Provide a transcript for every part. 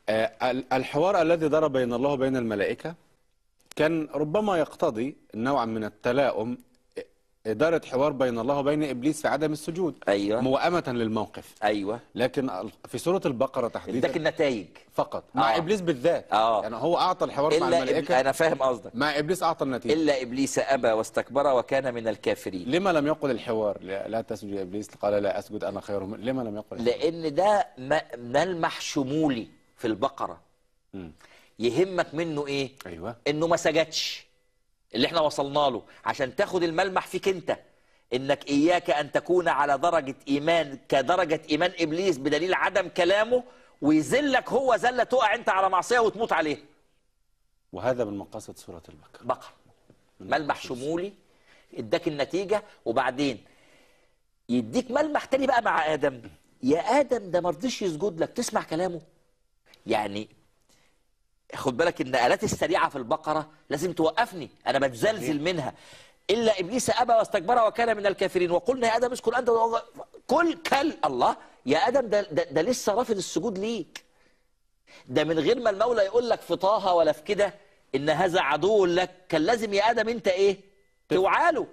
آه، ال- الحوار الذي دار بين الله وبين الملائكة كان ربما يقتضي نوعا من التلاؤم إدارة حوار بين الله وبين إبليس في عدم السجود أيوة. موائمة للموقف ايوه لكن ال- في سورة البقرة تحديدا اداك النتائج فقط مع آه. إبليس بالذات آه. يعني هو أعطى الحوار مع الا إبل... الملائكة انا فاهم قصدك مع إبليس أعطى النتيجة الا ابليس ابى واستكبر وكان من الكافرين لما لم يقل الحوار لا, لا تسجد يا إبليس قال لا أسجد أنا خير من لما لم يقل الحوار؟ لان ده م- ملمح شمولي في البقره مم. يهمك منه ايه أيوة انه ما سجدش اللي احنا وصلنا له عشان تاخد الملمح فيك انت انك اياك ان تكون على درجه ايمان كدرجه ايمان ابليس بدليل عدم كلامه ويذلك هو زله تقع انت على معصيه وتموت عليها وهذا من مقاصد سورة البقرة بقر ملمح شمولي اداك النتيجه وبعدين يديك ملمح تاني بقى مع ادم يا ادم ده ما رضيش يسجد لك تسمع كلامه يعني خد بالك النقلات السريعه في البقره لازم توقفني انا بتزلزل منها الا ابليس ابى واستكبر وكان من الكافرين وقلنا يا ادم اسكن انت وهو- كل كل الله يا ادم ده, ده, ده لسه رافض السجود ليك ده من غير ما المولى يقول لك في طه ولا في كده ان هذا عدو لك كان لازم يا ادم انت ايه توعاله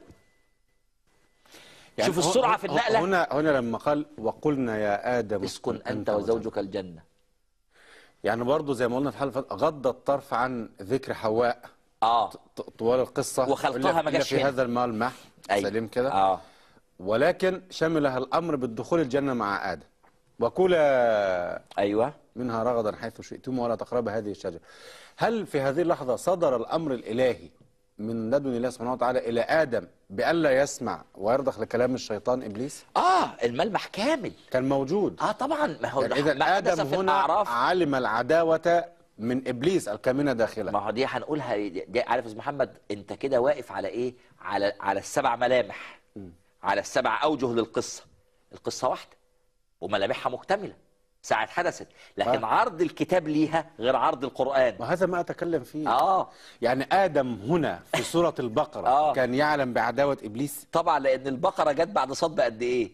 شوف هو- السرعة في هو- النقلة. هنا هنا لما قال وقلنا يا آدم اسكن انت وزوجك الجنه يعني برضه زي ما قلنا في الحلقة اللي فاتت، غض الطرف عن ذكر حواء اه ط- طوال القصة وخلقها إلا- ما إلا جاش في هنا. هذا الملمح أيوة. سليم كده اه ولكن شملها الأمر بالدخول الجنة مع آدم وكلا ايوه منها رغدا حيث شئتم ولا تقربا هذه الشجرة هل في هذه اللحظة صدر الأمر الإلهي من لدن الله سبحانه وتعالى إلى آدم بألا يسمع ويرضخ لكلام الشيطان إبليس اه الملمح كامل كان موجود اه طبعا ما هو يعني ده إذا ما حدث آدم في هنا الاعراف علم العداوة من إبليس الكامنة داخله ما هو دي هنقولها دي دي- عارف يا استاذ محمد انت كده واقف على ايه على على السبع ملامح على السبع اوجه للقصه القصه واحده وملامحها مكتمله ساعه حدثت لكن آه. عرض الكتاب ليها غير عرض القران وهذا ما أتكلم فيه اه يعني آدم هنا في سورة البقرة آه. كان يعلم بعداوة إبليس طبعا لان البقره جت بعد صد قد ايه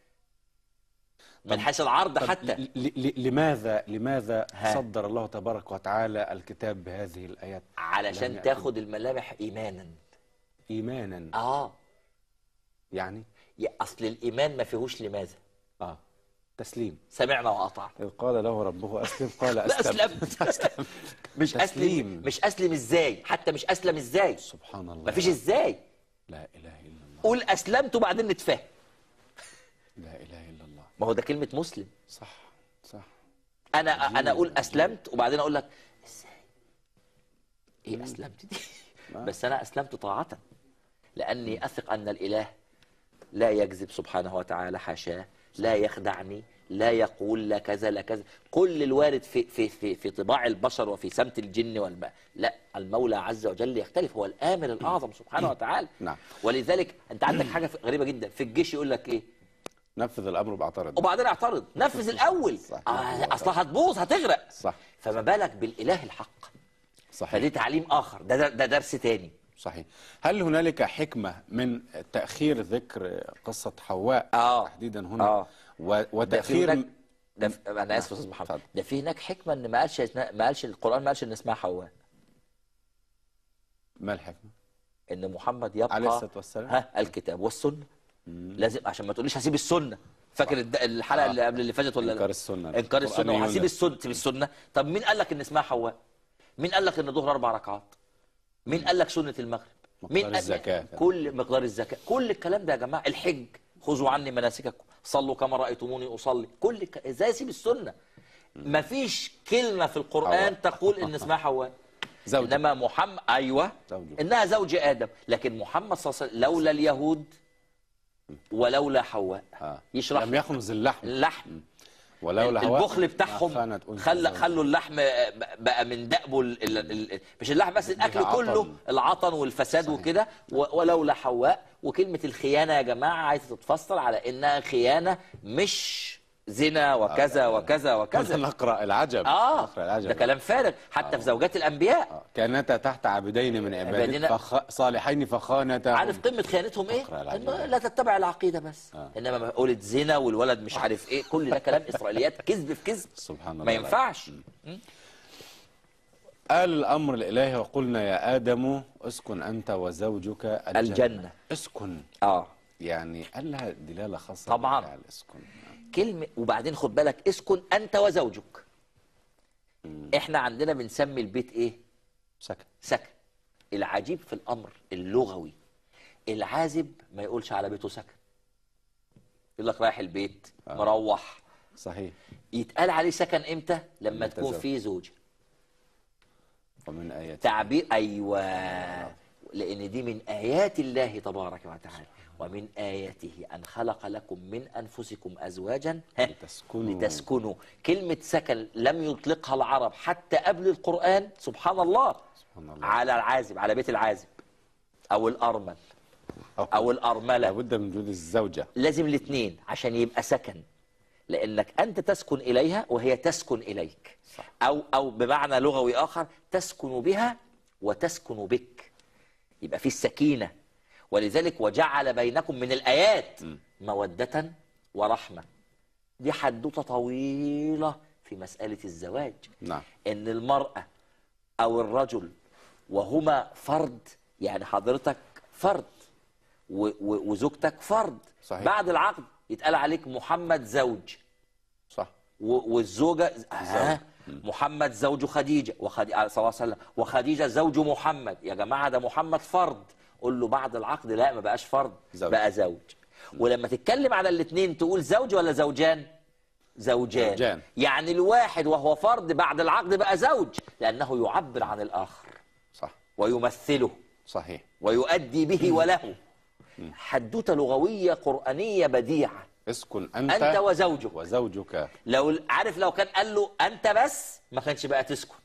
من حيث العرض طب حتى ل- ل- لماذا لماذا ها. صدر الله تبارك وتعالى الكتاب بهذه الآيات لم علشان يأتي تاخد الملامح ايمانا إيمانا اه يعني يا اصل الايمان ما فيهوش لماذا آه تسليم سمعنا واطعنا إذ قال له ربه أسلم قال لا أسلمت اسلمت مش تسليم. اسلم مش اسلم ازاي حتى مش اسلم ازاي سبحان الله مفيش ازاي لا إله إلا الله قول اسلمت وبعدين نتفاهم لا إله إلا الله ما هو ده كلمه مسلم صح صح انا انا اقول اسلمت وبعدين اقول لك ازاي ايه اسلمت دي بس انا اسلمت طاعه لاني اثق ان الاله لا يكذب سبحانه وتعالى حاشاه لا يخدعني لا يقول لا كذا لا كذا كل الوارد في في في في طباع البشر وفي سمت الجن والماء لا المولى عز وجل يختلف هو الامر الاعظم سبحانه وتعالى نعم. ولذلك انت عندك حاجه غريبه جدا في الجيش يقول لك ايه نفذ الأمر بعترض وبعدين اعترض نفذ الاول صح. آه اصلها هتبوظ هتغرق صح فما بالك بالاله الحق صحيح فدي تعليم اخر ده ده, ده درس تاني صحيح هل هنالك حكمة من تأخير ذكر قصة حواء آه. تحديدا هنا آه. و- ده في وتأخير هناك ده في انا اسف يا استاذ محمد اتفضل. ده في هناك حكمه ان ما قالش ما قالش القران ما قالش ان اسمها حواء ما الحكمة ان محمد يبقى عليه الصلاة والسلام. ها الكتاب والسنه لازم عشان ما تقوليش هسيب السنه فاكر الد- الحلقه آه. اللي قبل اللي فاتت ولا لا؟ إنكار السنة. انكار السنه القرآنيون. وهسيب السنه تسيب السنه طب مين قال لك ان اسمها حواء مين قال لك ان الظهر اربع ركعات مين قال لك سنه المغرب مقدار مين قال- الزكاة. كل مقدار الزكاه كل الكلام ده يا جماعه الحج خذوا عني مناسككم صلوا كما رايتموني اصلي كل الك... ازاي اسيب السنه مفيش كلمه في القران حواء. تقول ان اسمها حواء زوجة. انما محمد ايوه زوجه. انها زوج ادم لكن محمد صلى الله عليه وسلم لولا اليهود ولولا حواء آه. يشرح لم يخنز اللحم اللحم ولولا هواء البخل ما بتاعهم خانت أنثى خلى زوجها. خلوا اللحم بقى من دأبه ال ال ال مش اللحم بس الاكل العطن. كله العطن والفساد صحيح. وكده و- ولولا حواء وكلمه الخيانه يا جماعه عايزه تتفسر على انها خيانه مش زنا وكذا وكذا كذا وكذا نقرا العجب اه نقرا العجب ده كلام فارغ حتى في زوجات الانبياء آه. كانتا تحت عبدين من عبادك عبادنا- فخ... صالحين فخانتاهم عارف قمه خيانتهم ايه؟ اقرأ العجب. انه لا تتبع العقيده بس آه. انما مقولة زنا والولد مش عارف ايه كل ده كلام اسرائيليات كذب في كذب سبحان الله ما ينفعش قال الامر الالهي وقلنا يا ادم اسكن انت وزوجك الجنه, الجنة. اسكن اه يعني قال لها دلاله خاصه طبعاً. بالفعل اسكن كلمه وبعدين خد بالك اسكن انت وزوجك احنا عندنا بنسمي البيت ايه؟ سكن سكن العجيب في الامر اللغوي العازب ما يقولش على بيته سكن يقول لك رايح البيت آه. مروح صحيح يتقال عليه سكن امتى لما لما تكون تزوج. فيه زوجه ومن ايات تعبير ايوه لان دي من ايات الله تبارك وتعالى ومن اياته ان خلق لكم من انفسكم ازواجا ها، لتسكنوا. لتسكنوا كلمه سكن لم يطلقها العرب حتى قبل القران سبحان الله سبحان الله. على العازب على بيت العازب او الارمل او الارمله لابد من وجود الزوجه لازم الاثنين عشان يبقى سكن لانك انت تسكن اليها وهي تسكن اليك صح. او او بمعنى لغوي اخر تسكن بها وتسكن بك يبقى في السكينه ولذلك وجعل بينكم من الايات موده ورحمه دي حدوته طويله في مساله الزواج نعم ان المراه او الرجل وهما فرد يعني حضرتك فرد و- و- وزوجتك فرد صحيح. بعد العقد يتقال عليك محمد زوج صح و- والزوجه آه محمد زوج خديجه وخديجه صلى الله عليه وسلم وخديجه زوج محمد يا جماعه ده محمد فرد قول له بعد العقد لا ما بقاش فرد زوج. بقى زوج ولما تتكلم على الاثنين تقول زوج ولا زوجان زوجان. زوجان. يعني الواحد وهو فرد بعد العقد بقى زوج لانه يعبر عن الاخر صح ويمثله صحيح ويؤدي به وله حدوته لغويه قرانيه بديعه اسكن انت, انت وزوجك وزوجك لو عارف لو كان قال له انت بس ما كانش بقى تسكن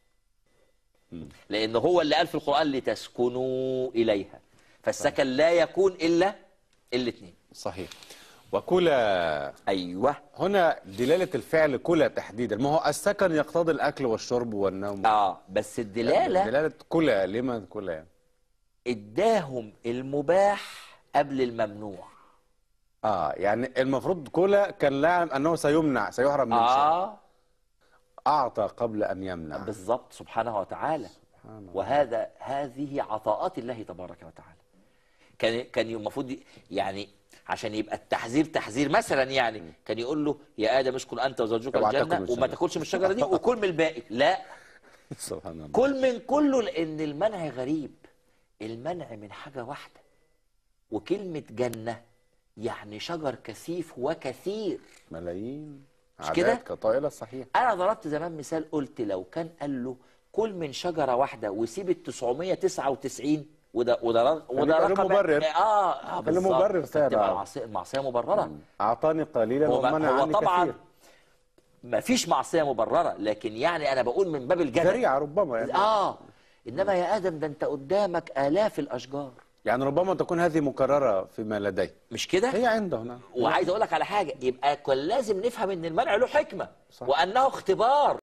لان هو اللي قال في القران لتسكنوا اليها فالسكن لا يكون الا الاثنين صحيح وكلا ايوه هنا دلالة الفعل كلا تحديدا ما هو السكن يقتضي الأكل والشرب والنوم اه بس الدلاله دلالة كلا لما كلا يعني اداهم المباح قبل الممنوع اه يعني المفروض كلا كان لا يعلم أنه سيمنع سيحرم من شيء اه أعطى قبل أن يمنع بالظبط سبحانه وتعالى سبحان الله. وهذا هذه عطاءات الله تبارك وتعالى كان كان المفروض ي- يعني عشان يبقى التحذير تحذير مثلا يعني كان يقول له يا ادم اسكن انت وزوجك اوعى تاكل الجنه من وما الشجرة. تاكلش من الشجره دي وكل من الباقي لا سبحان الله كل من كله لان المنع غريب المنع من حاجه واحده وكلمه جنه يعني شجر كثيف وكثير ملايين مش كده؟ عادات كطائلة صحيح انا ضربت زمان مثال قلت لو كان قال له كل من شجره واحده وسيب ال 999 وده وده رق- وده يبقى له رقم مبرر. اه اه كان له بالظبط. مبرر سابع. تبقى المعصيه المعصيه مبرره أعطاني قليلا هو, ومنع هو عني طبعا كثير ما فيش معصيه مبرره لكن يعني انا بقول من باب الجدل ذريعة ربما يعني اه انما يا ادم ده انت قدامك الاف الاشجار يعني ربما تكون هذه مكررة فيما لديه مش كده هي عنده هنا وعايز اقول لك على حاجه يبقى كان لازم نفهم ان المنع له حكمه صح. وانه اختبار